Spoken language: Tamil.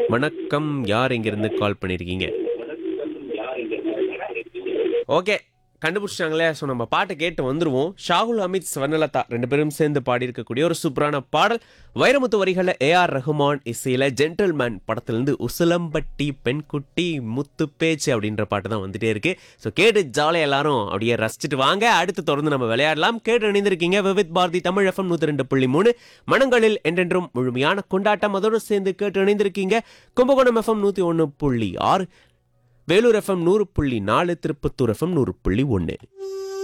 வணக்கம் யார் இங்கிருந்து கால் பண்ணியிருக்கீங்க ஓகே கண்டுபிடிச்சிட்டாங்களே ஸோ நம்ம பாட்டை கேட்டு வந்துருவோம் ஷாகுல் அமித் ஸ்வர்ணலதா ரெண்டு பேரும் சேர்ந்து பாடியிருக்கக்கூடிய ஒரு சூப்பரான பாடல் வைரமுத்து வரிகளில் ஏஆர் ரஹ்மான் இசையில் ஜென்டில்மேன் படத்துலேருந்து உசிலம்பட்டி பெண்குட்டி முத்து பேச்சு அப்படின்ற பாட்டு தான் வந்துட்டே இருக்கு ஸோ கேட்டு ஜாலியாக எல்லாரும் அப்படியே ரசிச்சுட்டு வாங்க அடுத்து தொடர்ந்து நம்ம விளையாடலாம் கேட்டு இணைந்திருக்கீங்க விவித் பாரதி தமிழ் எஃப்எம் நூற்றி ரெண்டு புள்ளி மூணு மனங்களில் என்றென்றும் முழுமையான கொண்டாட்டம் அதோடு சேர்ந்து கேட்டு இணைந்திருக்கீங்க கும்பகோணம் எஃப்எம் நூற்றி ஒன்று புள்ளி ஆறு வேலூர் எஃப்எம் நூறு புள்ளி நாலு திருப்பத்தூர் எஃப்எம் நூறு புள்ளி ஒன்று